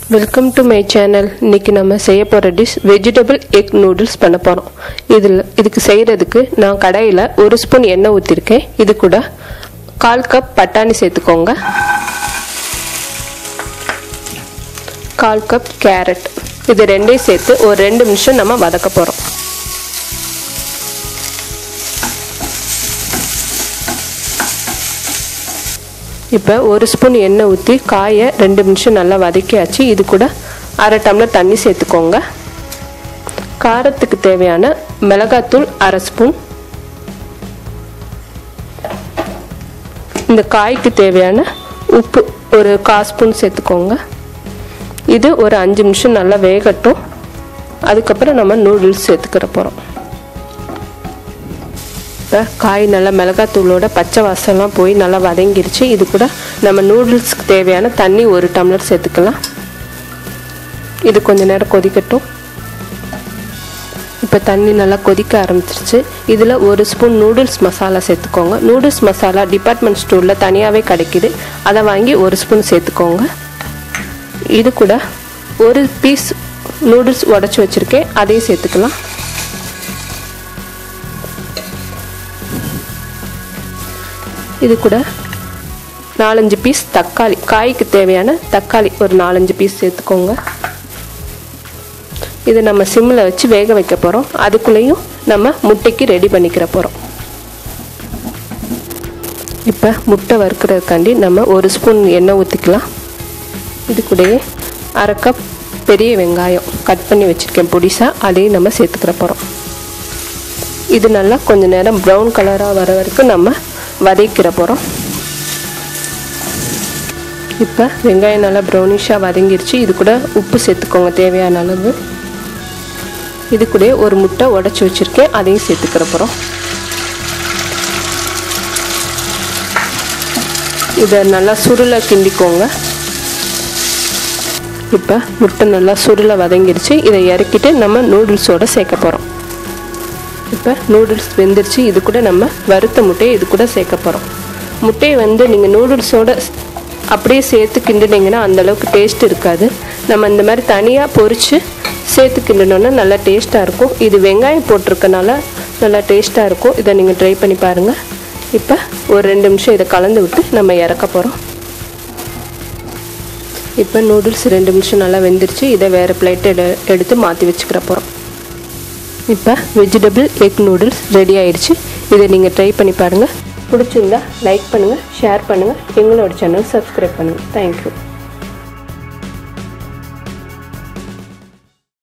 welcome to my channel இன்னைக்கு நம்ம செய்ய போகிற டிஷ் வெஜிடபிள் எக் நூடுல்ஸ் பண்ண போகிறோம் இதில் இதுக்கு செய்கிறதுக்கு நான் கடாயில் ஒரு ஸ்பூன் எண்ணெய் ஊற்றிருக்கேன் இது கூட கால் கப் பட்டாணி சேர்த்துக்கோங்க கால் கப் கேரட் இது ரெண்டையும் சேர்த்து ஒரு ரெண்டு நிமிஷம் நம்ம வதக்க போகிறோம் இப்போ ஒரு ஸ்பூன் எண்ணெய் ஊற்றி காயை ரெண்டு நிமிஷம் நல்லா வதக்கியாச்சு இது கூட அரை டம்ளர் தண்ணி சேர்த்துக்கோங்க காரத்துக்கு தேவையான மிளகாத்தூள் அரை ஸ்பூன் இந்த காய்க்கு தேவையான உப்பு ஒரு கால் ஸ்பூன் சேர்த்துக்கோங்க இது ஒரு அஞ்சு நிமிஷம் நல்லா வேகட்டும் அதுக்கப்புறம் நம்ம நூடுல்ஸ் சேர்த்துக்கிற போகிறோம் இப்போ காய் நல்லா மிளகாத்தூளோட பச்சை வாசம்லாம் போய் நல்லா வதங்கிருச்சு இது கூட நம்ம நூடுல்ஸ்க்கு தேவையான தண்ணி ஒரு டம்ளர் சேர்த்துக்கலாம் இது கொஞ்ச நேரம் கொதிக்கட்டும் இப்போ தண்ணி நல்லா கொதிக்க ஆரம்பிச்சிருச்சு இதில் ஒரு ஸ்பூன் நூடுல்ஸ் மசாலா சேர்த்துக்கோங்க நூடுல்ஸ் மசாலா டிபார்ட்மெண்ட் ஸ்டோரில் தனியாகவே கிடைக்கிது அதை வாங்கி ஒரு ஸ்பூன் சேர்த்துக்கோங்க இது கூட ஒரு பீஸ் நூடுல்ஸ் உடச்சி வச்சுருக்கேன் அதையும் சேர்த்துக்கலாம் இது கூட நாலஞ்சு பீஸ் தக்காளி காய்க்கு தேவையான தக்காளி ஒரு நாலஞ்சு பீஸ் சேர்த்துக்கோங்க இது நம்ம சிம்மில் வச்சு வேக வைக்க போகிறோம் அதுக்குள்ளேயும் நம்ம முட்டைக்கு ரெடி பண்ணிக்கிற போகிறோம் இப்போ முட்டை வறுக்கிறதுக்காண்டி நம்ம ஒரு ஸ்பூன் எண்ணெய் ஊற்றிக்கலாம் இது கூடயே அரை கப் பெரிய வெங்காயம் கட் பண்ணி வச்சுருக்கேன் பொடிசாக அதையும் நம்ம சேர்த்துக்கிற போகிறோம் இது நல்லா கொஞ்சம் நேரம் ப்ரௌன் கலராக வர வரைக்கும் நம்ம வதக்கிற போகிறோம் இப்போ வெங்காயம் நல்லா ப்ரௌனிஷாக வதங்கிருச்சு இது கூட உப்பு சேர்த்துக்கோங்க தேவையான அளவு இது கூட ஒரு முட்டை உடச்சி வச்சுருக்கேன் அதையும் சேர்த்துக்கிற போகிறோம் இதை நல்லா சுருளை கிண்டிக்கோங்க இப்போ முட்டை நல்லா சுருளை வதங்கிருச்சு இதை இறக்கிட்டு நம்ம நூடுல்ஸோடு சேர்க்க போகிறோம் இப்போ நூடுல்ஸ் வெந்துருச்சு இது கூட நம்ம வறுத்த முட்டையை இது கூட சேர்க்க போகிறோம் முட்டையை வந்து நீங்கள் நூடுல்ஸோட அப்படியே சேர்த்து கிண்டுனீங்கன்னா அந்தளவுக்கு டேஸ்ட் இருக்காது நம்ம இந்த மாதிரி தனியாக பொரித்து சேர்த்து கிண்டனோன்னா நல்லா டேஸ்ட்டாக இருக்கும் இது வெங்காயம் போட்டிருக்கனால நல்லா டேஸ்ட்டாக இருக்கும் இதை நீங்கள் ட்ரை பண்ணி பாருங்கள் இப்போ ஒரு ரெண்டு நிமிஷம் இதை கலந்து விட்டு நம்ம இறக்க போகிறோம் இப்போ நூடுல்ஸ் ரெண்டு நிமிஷம் நல்லா வெந்துருச்சு இதை வேறு பிளேட் எடு எடுத்து மாற்றி வச்சுக்கிற போகிறோம் இப்போ வெஜிடபிள் எக் நூடுல்ஸ் ரெடி ஆயிடுச்சு இதை நீங்கள் ட்ரை பண்ணி பாருங்கள் பிடிச்சிருந்தா லைக் பண்ணுங்கள் ஷேர் பண்ணுங்கள் எங்களோட சேனல் சப்ஸ்கிரைப் பண்ணுங்கள் தேங்க்யூ